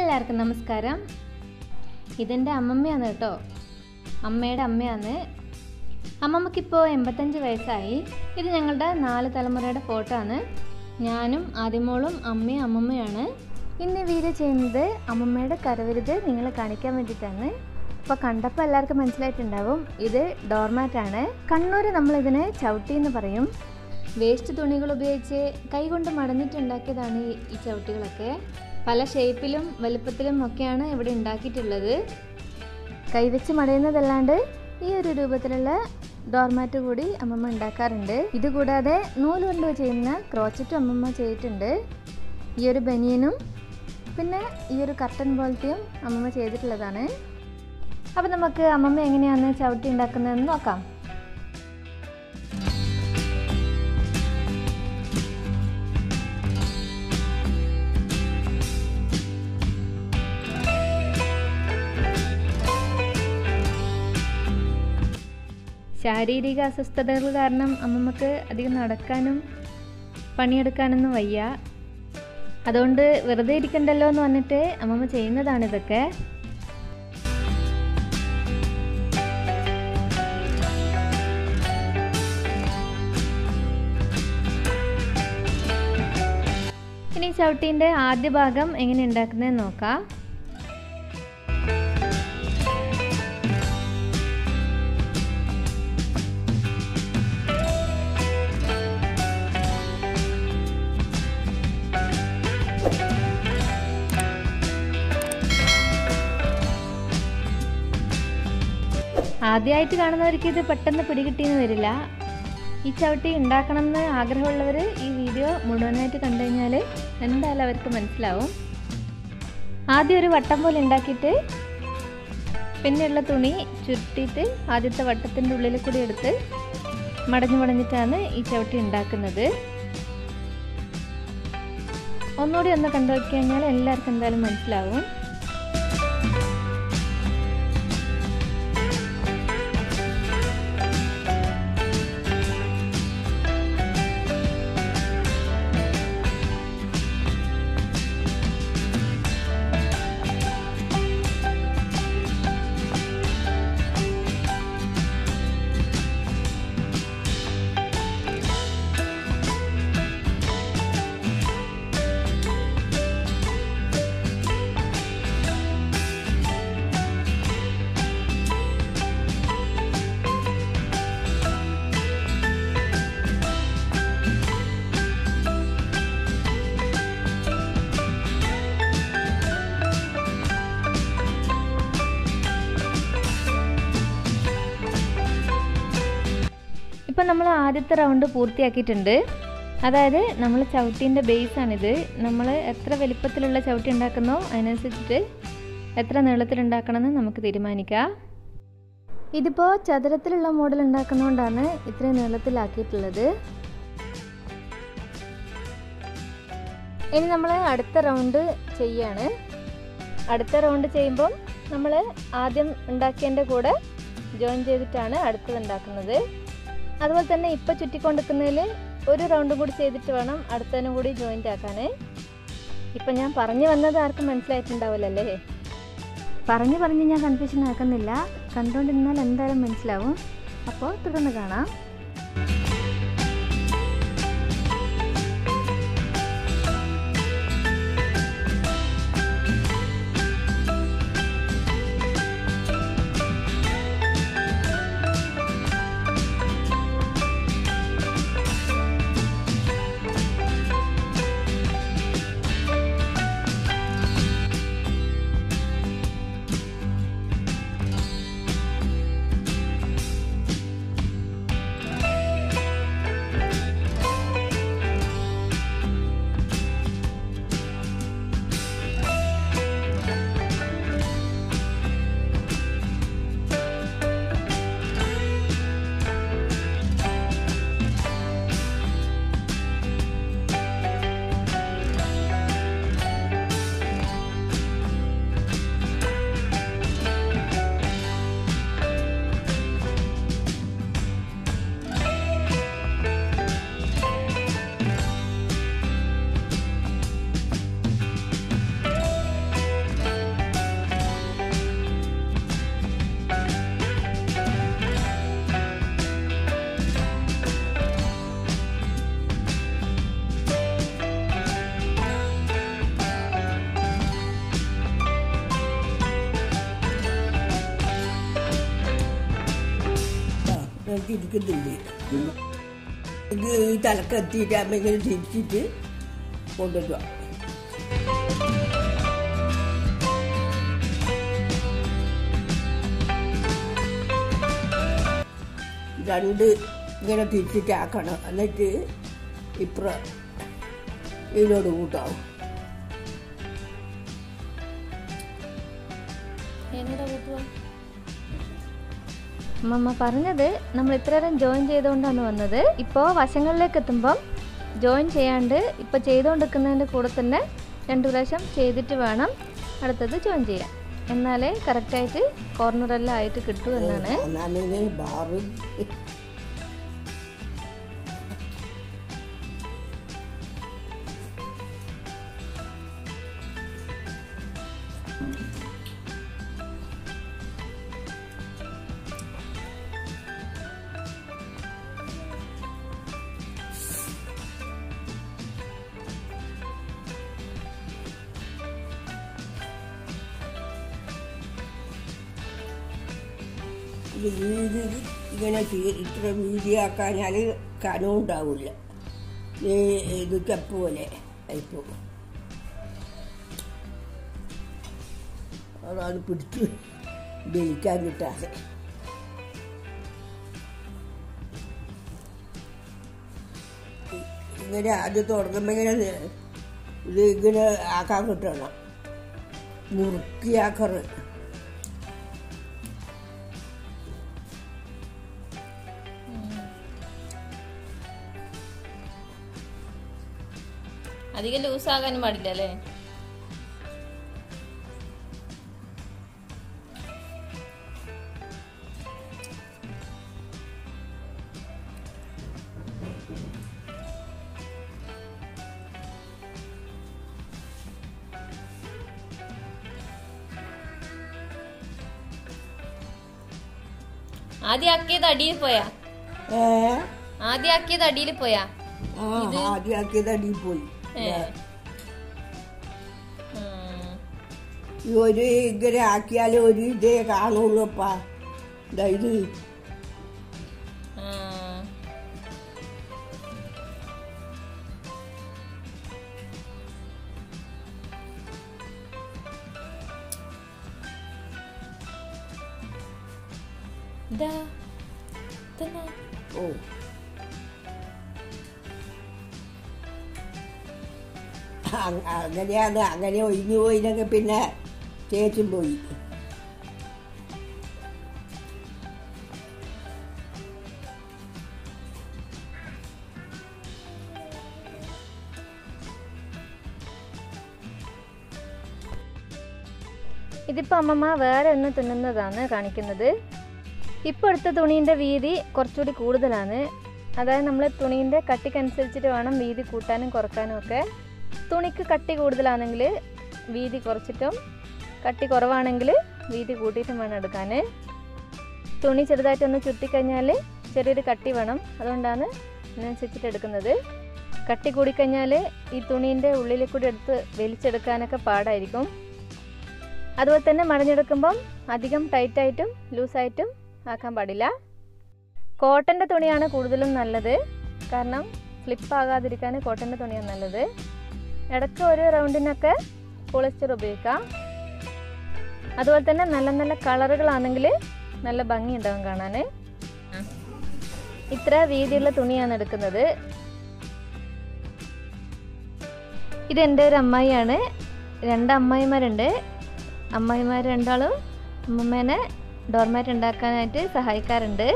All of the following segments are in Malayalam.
എല്ലാവർക്കും നമസ്കാരം ഇതെൻ്റെ അമ്മമ്മയാണ് കേട്ടോ അമ്മയുടെ അമ്മയാണ് അമ്മമ്മക്കിപ്പോൾ എൺപത്തഞ്ച് വയസ്സായി ഇത് ഞങ്ങളുടെ നാല് തലമുറയുടെ ഫോട്ടോ ആണ് ഞാനും ആദ്യമോളും അമ്മയും അമ്മമ്മയാണ് ഇന്ന് ഈ വീഡിയോ ചെയ്യുന്നത് അമ്മമ്മയുടെ കരവിരുത് നിങ്ങളെ കാണിക്കാൻ വേണ്ടിയിട്ടാണ് അപ്പോൾ കണ്ടപ്പോൾ എല്ലാവർക്കും മനസ്സിലായിട്ടുണ്ടാവും ഇത് ഡോർമാറ്റാണ് കണ്ണൂർ നമ്മളിതിനെ ചവിട്ടി എന്ന് പറയും വേസ്റ്റ് തുണികൾ ഉപയോഗിച്ച് കൈകൊണ്ട് മടഞ്ഞിട്ടുണ്ടാക്കിയതാണ് ഈ- ഈ ചവിട്ടികളൊക്കെ പല ഷേപ്പിലും വലുപ്പത്തിലും ഒക്കെയാണ് ഇവിടെ ഉണ്ടാക്കിയിട്ടുള്ളത് കൈവച്ച് മടയുന്നതല്ലാണ്ട് ഈ ഒരു രൂപത്തിലുള്ള ഡോർമാറ്റ് കൂടി അമ്മമ്മ ഉണ്ടാക്കാറുണ്ട് ഇതുകൂടാതെ നൂല് കൊണ്ട് ചെയ്യുന്ന ക്രോച്ചറ്റും അമ്മമ്മ ചെയ്തിട്ടുണ്ട് ഈ ഒരു ബനിയനും പിന്നെ ഈ ഒരു കർട്ടൻ പോലത്തെയും അമ്മമ്മ ചെയ്തിട്ടുള്ളതാണ് അപ്പോൾ നമുക്ക് അമ്മമ്മ എങ്ങനെയാണ് ചവിട്ടി ഉണ്ടാക്കുന്നതെന്ന് നോക്കാം ശാരീരിക അസ്വസ്ഥതകൾ കാരണം അമ്മമ്മക്ക് അധികം നടക്കാനും പണിയെടുക്കാനൊന്നും വയ്യ അതുകൊണ്ട് വെറുതെ ഇരിക്കണ്ടല്ലോ എന്ന് പറഞ്ഞിട്ട് അമ്മമ്മ ചെയ്യുന്നതാണ് ഇതൊക്കെ ഇനി ചവിട്ടീൻ്റെ ആദ്യ ഭാഗം എങ്ങനെ ഉണ്ടാക്കുന്നതെന്ന് നോക്കാം ആദ്യമായിട്ട് കാണുന്നവർക്ക് ഇത് പെട്ടെന്ന് പിടികിട്ടിയെന്ന് വരില്ല ഈ ചവിട്ടി ഉണ്ടാക്കണം എന്ന് ആഗ്രഹമുള്ളവർ ഈ വീഡിയോ മുഴുവനായിട്ട് കണ്ടു കഴിഞ്ഞാൽ എന്തായാലും അവർക്ക് മനസ്സിലാവും ആദ്യം ഒരു വട്ടം പോലെ ഉണ്ടാക്കിയിട്ട് പിന്നെയുള്ള തുണി ചുരുട്ടിയിട്ട് ആദ്യത്തെ വട്ടത്തിൻ്റെ ഉള്ളിൽ കൂടി എടുത്ത് മടഞ്ഞു മടഞ്ഞിട്ടാണ് ഈ ചവിട്ടി ഉണ്ടാക്കുന്നത് ഒന്നുകൂടി ഒന്ന് കണ്ടു നോക്കി കഴിഞ്ഞാൽ എല്ലാവർക്കും എന്തായാലും മനസ്സിലാവും ഇപ്പം നമ്മൾ ആദ്യത്തെ റൗണ്ട് പൂർത്തിയാക്കിയിട്ടുണ്ട് അതായത് നമ്മൾ ചവിട്ടീൻ്റെ ബേസാണിത് നമ്മൾ എത്ര വലിപ്പത്തിലുള്ള ചവിട്ടി ഉണ്ടാക്കുന്നോ അതിനനുസരിച്ചിട്ട് എത്ര നീളത്തിലുണ്ടാക്കണമെന്ന് നമുക്ക് തീരുമാനിക്കാം ഇതിപ്പോൾ ചതുരത്തിലുള്ള മോഡൽ ഉണ്ടാക്കുന്നതുകൊണ്ടാണ് ഇത്രയും നീളത്തിലാക്കിയിട്ടുള്ളത് ഇനി നമ്മൾ അടുത്ത റൗണ്ട് ചെയ്യാണ് അടുത്ത റൗണ്ട് ചെയ്യുമ്പം നമ്മൾ ആദ്യം ഉണ്ടാക്കിയതിൻ്റെ കൂടെ ജോയിൻ ചെയ്തിട്ടാണ് അടുത്തത് ഉണ്ടാക്കുന്നത് അതുപോലെ തന്നെ ഇപ്പോൾ ചുറ്റിക്കൊണ്ടിരിക്കുന്നതിൽ ഒരു റൗണ്ടും കൂടി ചെയ്തിട്ട് വേണം അടുത്തതിനും കൂടി ജോയിൻ്റ് ആക്കാൻ ഇപ്പം ഞാൻ പറഞ്ഞു വന്നത് ആർക്കും മനസ്സിലായിട്ടുണ്ടാവില്ലല്ലേ പറഞ്ഞു പറഞ്ഞ് ഞാൻ കൺഫ്യൂഷൻ ആക്കുന്നില്ല കണ്ടുകൊണ്ടിരുന്നാൽ എന്തായാലും മനസ്സിലാവും അപ്പോൾ തുടർന്ന് കാണാം ഇങ്ങനെ തിരിക്കുന്നുണ്ട് ഇത് ഈ തലക്കെത്തിയിട്ട് അമ്മ ഇങ്ങനെ തിരിച്ചിട്ട് കൊണ്ടുവരിക രണ്ട് ഇങ്ങനെ തിരിച്ചിട്ട് ആക്കണം എന്നിട്ട് ഇപ്ര ഇതിനോട് കൂട്ടാവും അമ്മമ്മ പറഞ്ഞത് നമ്മൾ ഇത്രയേരം ജോയിൻ ചെയ്തുകൊണ്ടാണ് വന്നത് ഇപ്പോൾ വശങ്ങളിലേക്ക് എത്തുമ്പം ജോയിൻ ചെയ്യാണ്ട് ഇപ്പോൾ ചെയ്തുകൊണ്ടിരിക്കുന്നതിൻ്റെ കൂടെ തന്നെ രണ്ട് പ്രാവശ്യം ചെയ്തിട്ട് വേണം അടുത്തത് ജോയിൻ ചെയ്യാൻ എന്നാലേ കറക്റ്റായിട്ട് കോർണറെല്ലാം ആയിട്ട് കിട്ടൂ എന്നാണ് ഒന്നാമത് ബാറ് ഇത് വീതി ഇങ്ങനെ ചെയ്ത് ഇത്ര വീതിയാക്കാഞ്ഞാൽ കനം ഉണ്ടാവില്ല ഈ ഇത് കപ്പ് പോലെ ആയിപ്പോ അതാണ് പിടിച്ച് ദഹിക്കാൻ കിട്ടാതെ ഇങ്ങനെ അത് തുടങ്ങുമ്പോൾ ഇങ്ങനെ ഇത് ഇങ്ങനെ ആക്കാൻ കിട്ടണം മുറുക്കിയാക്കറ് അധികം ലൂസ് ആകാനും പാടില്ല അല്ലേ ആദ്യം ആക്കിയത് അടിയിൽ പോയാ ഏ ആദ്യം ആക്കിയത് അടിയിൽ പോയാ ആ ആദ്യമാക്കിയത് അടി പോയി ഏ. ഉം. ഈ ഒരു ഇങ്ങനെ ആക്കിയാൽ ഒരു ഇതേ കാണുള്ളൂ അപ്പാ ദാ ഇത് ആ. ഇതാ ഇതെന്നാ? ഓ അ- അങ്ങനെയാണ് അങ്ങനെ ഒഴിഞ്ഞു പോയില്ലെങ്കിൽ പിന്നെ ചേച്ചും പോയി ഇതിപ്പോൾ അമ്മമ്മ വേറെ ഒന്ന് തുന്നുന്നതാണ് കാണിക്കുന്നത് ഇപ്പോൾ എടുത്ത തുണീൻ്റെ വീതി കുറച്ചുകൂടി കൂടുതലാണ് അതായത് നമ്മൾ തുണീൻ്റെ കട്ടിക്കനുസരിച്ചിട്ട് വേണം വീതി കൂട്ടാനും കുറക്കാനും ഒക്കെ തുണിക്ക് കട്ടി കൂടുതലാണെങ്കിൽ വീതി കുറച്ചിട്ടും കട്ടി കുറവാണെങ്കിൽ വീതി കൂട്ടിയിട്ടും വേണം എടുക്കാൻ തുണി ചെറുതായിട്ടൊന്ന് ചുറ്റിക്കഴിഞ്ഞാൽ ചെറിയൊരു കട്ടി വേണം അതുകൊണ്ടാണ് ഇതിനനുസരിച്ചിട്ട് എടുക്കുന്നത് കട്ടി കൂടിക്കഴിഞ്ഞാൽ ഈ തുണീൻ്റെ ഉള്ളിൽ കൂടി എടുത്ത് വലിച്ചെടുക്കാനൊക്കെ പാടായിരിക്കും അതുപോലെ തന്നെ മടഞ്ഞെടുക്കുമ്പം അധികം ടൈറ്റായിട്ടും ലൂസായിട്ടും ആക്കാൻ പാടില്ല കോട്ടൻ്റെ തുണിയാണ് കൂടുതലും നല്ലത് കാരണം സ്ലിപ്പ് ആകാതിരിക്കാൻ കോട്ടൻ്റെ തുണിയാണ് നല്ലത് ഇടയ്ക്ക് ഒരു റൗണ്ടിനൊക്കെ പോളിസ്റ്റർ ഉപയോഗിക്കാം അതുപോലെ തന്നെ നല്ല നല്ല കളറുകളാണെങ്കിൽ നല്ല ഭംഗി ഉണ്ടാവും കാണാൻ ഇത്ര വീതിയുള്ള തുണിയാണ് എടുക്കുന്നത് ഇത് എൻ്റെ ഒരു അമ്മായിയാണ് രണ്ട് അമ്മായിമാരുണ്ട് അമ്മായിമാർ രണ്ടാളും അമ്മമ്മേനെ ഡോർമാറ്റ് ഉണ്ടാക്കാനായിട്ട് സഹായിക്കാറുണ്ട്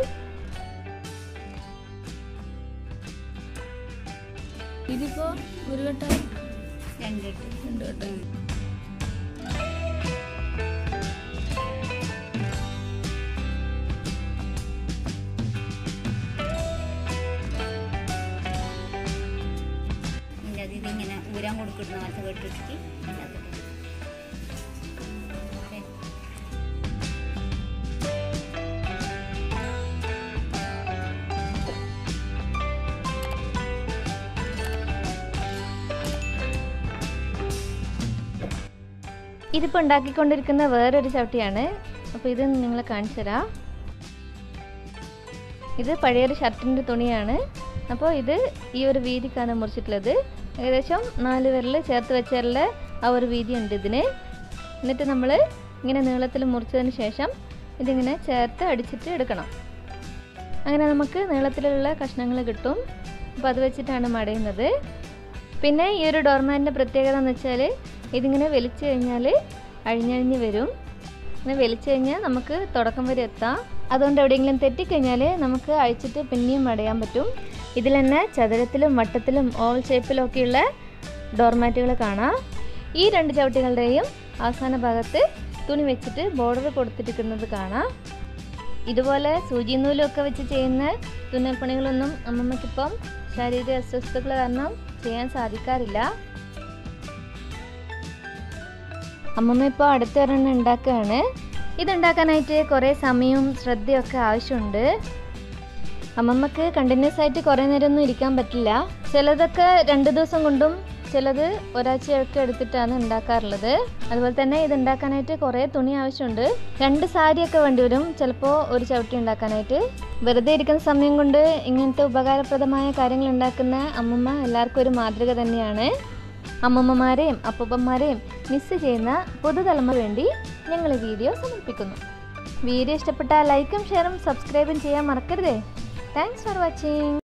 ഇതിപ്പോ ഒരു വട്ടം രണ്ട് രണ്ട് വട്ടം ഇതിൻ്റെ അത് ഇതിങ്ങനെ ഊരാൻ കൊടുക്കുന്ന മറ്റേ കെട്ടിട്ടിട്ട് ഇതിപ്പോൾ ഉണ്ടാക്കിക്കൊണ്ടിരിക്കുന്ന വേറൊരു ചവിട്ടിയാണ് അപ്പോൾ ഇത് നിങ്ങളെ കാണിച്ചു തരാം ഇത് പഴയൊരു ഷർട്ടിൻ്റെ തുണിയാണ് അപ്പോൾ ഇത് ഈ ഒരു വീതിക്കാണ് മുറിച്ചിട്ടുള്ളത് ഏകദേശം നാല് വിരൽ ചേർത്ത് വെച്ചാലുള്ള ആ ഒരു വീതി ഉണ്ട് ഇതിന് എന്നിട്ട് നമ്മൾ ഇങ്ങനെ നീളത്തിൽ മുറിച്ചതിന് ശേഷം ഇതിങ്ങനെ ചേർത്ത് അടിച്ചിട്ട് എടുക്കണം അങ്ങനെ നമുക്ക് നീളത്തിലുള്ള കഷ്ണങ്ങൾ കിട്ടും അപ്പോൾ അത് വെച്ചിട്ടാണ് മടയുന്നത് പിന്നെ ഈ ഒരു ഡോർമാറ്റിൻ്റെ പ്രത്യേകത എന്ന് വെച്ചാൽ ഇതിങ്ങനെ വലിച്ചു കഴിഞ്ഞാൽ അഴിഞ്ഞഴിഞ്ഞ് വരും ഇങ്ങനെ വലിച്ചു കഴിഞ്ഞാൽ നമുക്ക് തുടക്കം വരെ എത്താം അതുകൊണ്ട് എവിടെയെങ്കിലും തെറ്റിക്കഴിഞ്ഞാൽ നമുക്ക് അഴിച്ചിട്ട് പിന്നെയും മടയാൻ പറ്റും ഇതിൽ തന്നെ ചതുരത്തിലും വട്ടത്തിലും ഓവൽ ഷേപ്പിലും ഒക്കെയുള്ള ഡോർമാറ്റുകൾ കാണാം ഈ രണ്ട് ചവിട്ടികളുടെയും അവസാന ഭാഗത്ത് തുണി വെച്ചിട്ട് ബോർഡർ കൊടുത്തിരിക്കുന്നത് കാണാം ഇതുപോലെ സൂചി നൂലും ഒക്കെ വെച്ച് ചെയ്യുന്ന തുന്നൽപ്പണികളൊന്നും അമ്മമ്മയ്ക്കിപ്പം ശാരീരിക അസ്വസ്ഥതകൾ കാരണം ചെയ്യാൻ സാധിക്കാറില്ല അമ്മമ്മ ഇപ്പോൾ അടുത്തൊരെണ്ണം ഉണ്ടാക്കുകയാണ് ഇതുണ്ടാക്കാനായിട്ട് കുറേ സമയവും ശ്രദ്ധയൊക്കെ ആവശ്യമുണ്ട് അമ്മമ്മക്ക് കണ്ടിന്യൂസ് ആയിട്ട് കുറേ നേരമൊന്നും ഇരിക്കാൻ പറ്റില്ല ചിലതൊക്കെ രണ്ട് ദിവസം കൊണ്ടും ചിലത് ഒരാഴ്ചയൊക്കെ എടുത്തിട്ടാണ് ഉണ്ടാക്കാറുള്ളത് അതുപോലെ തന്നെ ഇത് ഉണ്ടാക്കാനായിട്ട് കുറേ തുണി ആവശ്യമുണ്ട് രണ്ട് സാരിയൊക്കെ വേണ്ടി വരും ചിലപ്പോൾ ഒരു ചവിട്ടി ഉണ്ടാക്കാനായിട്ട് വെറുതെ ഇരിക്കുന്ന സമയം കൊണ്ട് ഇങ്ങനത്തെ ഉപകാരപ്രദമായ കാര്യങ്ങൾ ഉണ്ടാക്കുന്ന അമ്മമ്മ എല്ലാവർക്കും ഒരു മാതൃക തന്നെയാണ് അമ്മമ്മമാരെയും അപ്പൂപ്പന്മാരെയും മിസ് ചെയ്യുന്ന പുതുതലമുറ വേണ്ടി ഞങ്ങൾ ഈ വീഡിയോ സമർപ്പിക്കുന്നു വീഡിയോ ഇഷ്ടപ്പെട്ടാൽ ലൈക്കും ഷെയറും സബ്സ്ക്രൈബും ചെയ്യാൻ മറക്കരുതേ താങ്ക്സ് ഫോർ വാച്ചിങ്